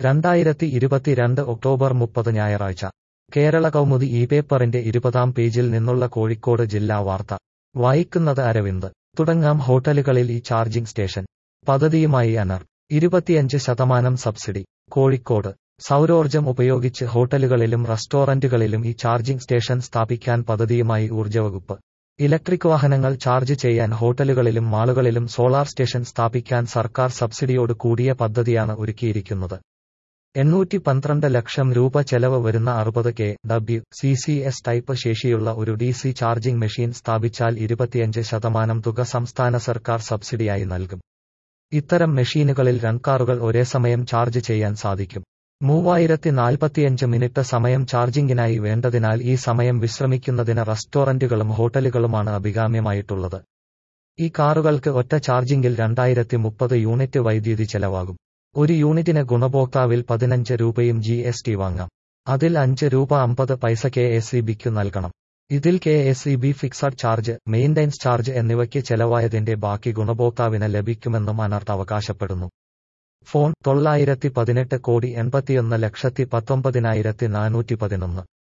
രണ്ടായിരത്തി ഇരുപത്തിരണ്ട് ഒക്ടോബർ മുപ്പത് ഞായറാഴ്ച കേരള കൗമുദി ഈ പേപ്പറിന്റെ ഇരുപതാം പേജിൽ നിന്നുള്ള കോഴിക്കോട് ജില്ലാ വാർത്ത വായിക്കുന്നത് അരവിന്ദ് തുടങ്ങാം ഹോട്ടലുകളിൽ ഈ ചാർജിംഗ് സ്റ്റേഷൻ പദ്ധതിയുമായി അനർ ഇരുപത്തിയഞ്ച് ശതമാനം സബ്സിഡി കോഴിക്കോട് സൗരോർജ്ജം ഉപയോഗിച്ച് ഹോട്ടലുകളിലും റെസ്റ്റോറന്റുകളിലും ഈ ചാർജിംഗ് സ്റ്റേഷൻ സ്ഥാപിക്കാൻ പദ്ധതിയുമായി ഊർജ്ജവകുപ്പ് ഇലക്ട്രിക് വാഹനങ്ങൾ ചാർജ് ചെയ്യാൻ ഹോട്ടലുകളിലും മാളുകളിലും സോളാർ സ്റ്റേഷൻ സ്ഥാപിക്കാൻ സർക്കാർ സബ്സിഡിയോട് കൂടിയ പദ്ധതിയാണ് ഒരുക്കിയിരിക്കുന്നത് എണ്ണൂറ്റി പന്ത്രണ്ട് ലക്ഷം രൂപ ചെലവ് വരുന്ന അറുപത് K W C C S type ശേഷിയുള്ള ഒരു ഡി സി ചാർജിംഗ് മെഷീൻ സ്ഥാപിച്ചാൽ ഇരുപത്തിയഞ്ച് ശതമാനം തുക സംസ്ഥാന സർക്കാർ സബ്സിഡിയായി നൽകും ഇത്തരം മെഷീനുകളിൽ രൺകാറുകൾ ഒരേ സമയം ചാർജ് ചെയ്യാൻ സാധിക്കും മൂവായിരത്തി നാൽപ്പത്തിയഞ്ച് മിനിറ്റ് സമയം ചാർജിംഗിനായി വേണ്ടതിനാൽ ഈ സമയം വിശ്രമിക്കുന്നതിന് റെസ്റ്റോറന്റുകളും ഹോട്ടലുകളുമാണ് അഭികാമ്യമായിട്ടുള്ളത് ഈ കാറുകൾക്ക് ഒറ്റ ചാർജിംഗിൽ രണ്ടായിരത്തി മുപ്പത് യൂണിറ്റ് വൈദ്യുതി ചെലവാകും ഒരു യൂണിറ്റിന് ഗുണഭോക്താവിൽ പതിനഞ്ച് രൂപയും ജി എസ് ടി വാങ്ങാം അതിൽ അഞ്ച് രൂപ അമ്പത് പൈസ കെ എസ് ഇ ബിക്കു നൽകണം ഇതിൽ K S E B fixed charge maintenance charge എന്നിവയ്ക്ക് ചെലവായതിന്റെ ബാക്കി ഗുണഭോക്താവിന് ലഭിക്കുമെന്നും അനർട്ട് അവകാശപ്പെടുന്നു ഫോൺ തൊള്ളായിരത്തി പതിനെട്ട് കോടി എൺപത്തിയൊന്ന് ലക്ഷത്തി പത്തൊമ്പതിനായിരത്തി നാനൂറ്റി പതിനൊന്ന്